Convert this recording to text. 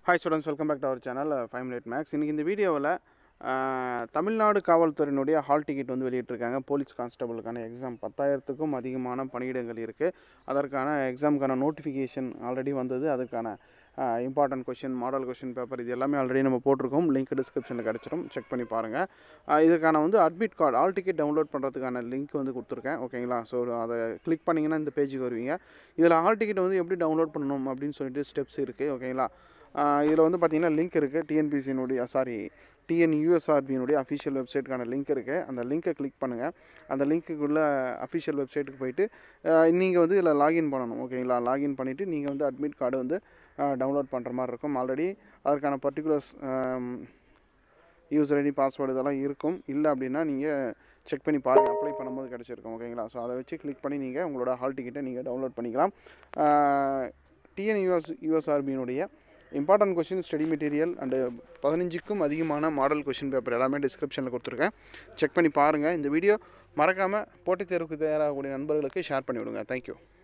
hi students welcome back to our channel five minute maths இன்றைக்கி இந்த வீடியோவில் தமிழ்நாடு காவல்துறையினுடைய ஹால் டிக்கெட் வந்து வெளியிட்டிருக்காங்க போலீஸ் கான்ஸ்டபிளுக்கான எக்ஸாம் பத்தாயிரத்துக்கும் அதிகமான பணியிடங்கள் இருக்குது அதற்கான எக்ஸாமுக்கான நோட்டிஃபிகேஷன் ஆல்ரெடி வந்தது அதுக்கான important question model question paper இது எல்லாமே ஆல்ரெடி நம்ம போட்டிருக்கோம் லிங்க் டிஸ்கிரிப்ஷனில் கிடச்சிரும் செக் பண்ணி பாருங்கள் இதுக்கான வந்து admit card hall ticket download பண்ணுறதுக்கான லிங்க் வந்து கொடுத்துருக்கேன் ஓகேங்களா ஸோ அதை கிளிக் பண்ணிங்கன்னா இந்த பேஜுக்கு வருவீங்க இதில் ஹால் டிக்கெட் வந்து எப்படி டவுன்லோட் பண்ணணும் அப்படின்னு சொல்லிட்டு ஸ்டெப்ஸ் இருக்குது ஓகேங்களா இதில் வந்து பார்த்தீங்கன்னா லிங்க் இருக்குது டிஎன்பிசியினுடைய சாரி டிஎன்யூஎஸ்ஆர்பியினுடைய அஃபிஷியல் வெப்சைட்டுக்கான லிங்க் இருக்குது அந்த லிங்க்கை கிளிக் பண்ணுங்கள் அந்த லிங்க்குக்குள்ளே அஃபிஷியல் வெப்சைட்டுக்கு போயிட்டு நீங்கள் வந்து இதில் லாகின் பண்ணணும் ஓகேங்களா லாகின் பண்ணிவிட்டு நீங்கள் வந்து அட்மிட் கார்டு வந்து டவுன்லோட் பண்ணுற மாதிரி இருக்கும் ஆல்ரெடி அதற்கான பர்டிகுலர்ஸ் யூசர் ஐடி பாஸ்வேர்டு இதெல்லாம் இருக்கும் இல்லை அப்படின்னா நீங்கள் செக் பண்ணி பாருங்கள் அப்ளை பண்ணும்போது கிடச்சிருக்கும் ஓகேங்களா ஸோ அதை வச்சு கிளிக் பண்ணி நீங்கள் உங்களோட ஹால் டிக்கெட்டை நீங்கள் டவுன்லோட் பண்ணிக்கலாம் டிஎன்யூஎஸ் யூஎஸ்ஆர்பியினுடைய important question study material and பதினஞ்சுக்கும் அதிகமான மாடல் கொஷின் பேப்பர் எல்லாமே டிஸ்கிரிப்ஷனில் கொடுத்துருக்கேன் செக் பண்ணி பாருங்கள் இந்த வீடியோ மறக்காமல் போட்டித் தேர்வுக்கு தயாராகக்கூடிய நண்பர்களுக்கு ஷேர் பண்ணி விடுங்க தேங்க்யூ